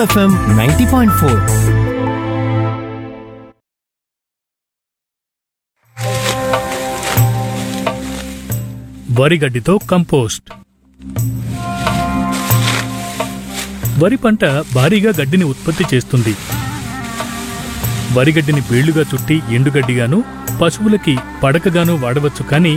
FM ninety point four వరిగడ్డితో compost వరి పంట భారీగా గడ్డిని ఉత్పత్తి చేస్తుంది వరిగడ్డిని బేళ్లుగా చుట్టి ఎండుగడ్డిగాను పశువులకి పడకగాను వాడవచ్చు కానీ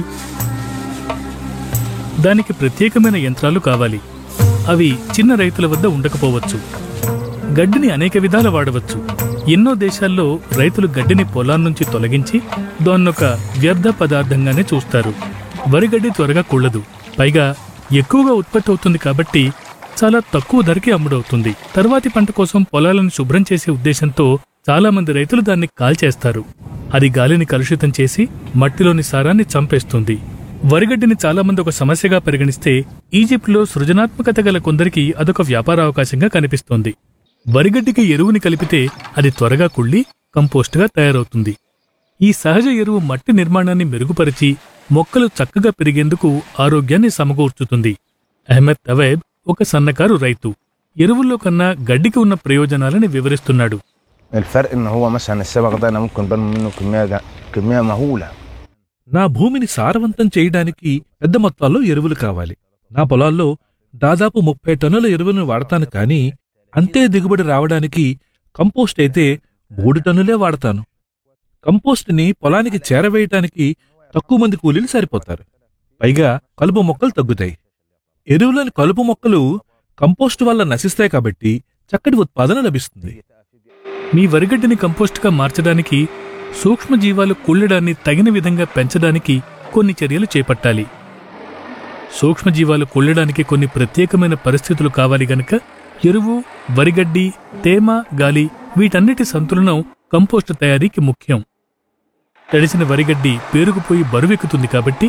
దానికి ప్రత్యేకమైన యంత్రాలు కావాలి అవి చిన్న రైతుల వద్ద ఉండకపోవచ్చు గడ్డిని అనేక విధాల వాడవచ్చు ఎన్నో దేశాల్లో రైతులు గడ్డిని పొలాన్నుంచి తొలగించి దాన్నొక వ్యర్థ పదార్థంగానే చూస్తారు వరిగడ్డి త్వరగా కుళ్ళదు పైగా ఎక్కువగా ఉత్పత్తి అవుతుంది కాబట్టి చాలా తక్కువ ధరకి అమ్ముడవుతుంది తర్వాతి పంట కోసం పొలాలను శుభ్రం చేసే ఉద్దేశంతో చాలా మంది రైతులు దాన్ని కాల్చేస్తారు అది గాలిని కలుషితం చేసి మట్టిలోని సారాన్ని చంపేస్తుంది వరిగడ్డిని చాలా మంది ఒక సమస్యగా పరిగణిస్తే ఈజిప్ట్లో సృజనాత్మకత గల కొందరికి అదొక వ్యాపార అవకాశంగా కనిపిస్తోంది వరిగడ్డికి ఎరువుని కలిపితే అది త్వరగా కుళ్ళి కంపోస్ట్గా తయారవుతుంది ఈ సహజ ఎరువు మట్టి నిర్మాణాన్ని మెరుగుపరిచి మొక్కలు చక్కగా పెరిగేందుకు ఆరోగ్యాన్ని సమకూర్చుతుంది అహ్మద్ తవేబ్ ఒక సన్నకారు రైతు ఎరువుల్లో కన్నా గడ్డికి ఉన్న ప్రయోజనాలని వివరిస్తున్నాడు الفرق ان هو مثلا السبق ده انا ممكن برمي منه كميه جا- كميه مهوله నా భూమిని సారవంతం చేయడానికి పెద్ద మొత్తాల్లో ఎరువులు కావాలి నా పొలాల్లో దాదాపు ముప్పై టన్నుల ఎరువులను వాడతాను కానీ అంతే దిగుబడి రావడానికి కంపోస్ట్ అయితే మూడు టన్నులే వాడతాను కంపోస్ట్ని పొలానికి చేరవేయటానికి తక్కువ మంది కూలీలు సరిపోతారు పైగా కలుపు మొక్కలు తగ్గుతాయి ఎరువులోని కలుపు మొక్కలు కంపోస్ట్ వల్ల నశిస్తాయి కాబట్టి చక్కటి ఉత్పాదన లభిస్తుంది మీ వరిగడ్డిని కంపోస్ట్గా మార్చడానికి సూక్ష్మజీవాలు కుళ్ళడాన్ని తగిన విధంగా పెంచడానికి కొన్ని చర్యలు చేపట్టాలి సూక్ష్మజీవాలు కుళ్ళడానికి కొన్ని ప్రత్యేకమైన పరిస్థితులు కావాలి గనక ఎరువు వరిగడ్డి తేమ గాలి వీటన్నిటి సంతులనం కంపోస్ట్ తయారీకి ముఖ్యం తడిసిన వరిగడ్డి పేరుకుపోయి బరువెక్కుతుంది కాబట్టి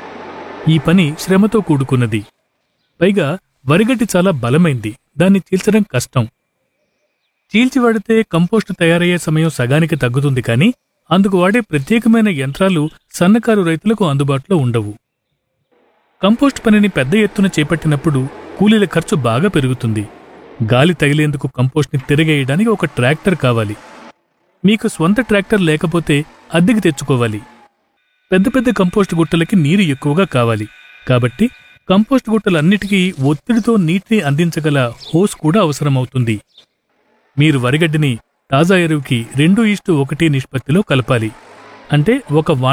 ఈ పని శ్రమతో కూడుకున్నది పైగా వరిగడ్డి చాలా బలమైంది దాన్ని చీల్చడం కష్టం చీల్చి వాడితే కంపోస్ట్ తయారయ్యే సమయం సగానికి తగ్గుతుంది కానీ అందుకు వాడే ప్రత్యేకమైన యంత్రాలు సన్నకారు రైతులకు అందుబాటులో ఉండవు కంపోస్ట్ పనిని పెద్ద ఎత్తున చేపట్టినప్పుడు కూలీల ఖర్చు బాగా పెరుగుతుంది గాలి తగిలేందుకు కంపోస్ట్ని తిరగేయడానికి ఒక ట్రాక్టర్ కావాలి మీకు స్వంత ట్రాక్టర్ లేకపోతే అద్దెకి తెచ్చుకోవాలి పెద్ద పెద్ద కంపోస్ట్ గుట్టలకి నీరు ఎక్కువగా కావాలి కాబట్టి కంపోస్ట్ గుట్టలన్నిటికీ ఒత్తిడితో నీటిని అందించగల హోస్ కూడా అవసరమవుతుంది మీరు వరిగడ్డిని తాజా ఎరువుకి రెండు ఈస్టు ఒకటి నిష్పత్తిలో కలపాలి అంటే ఒక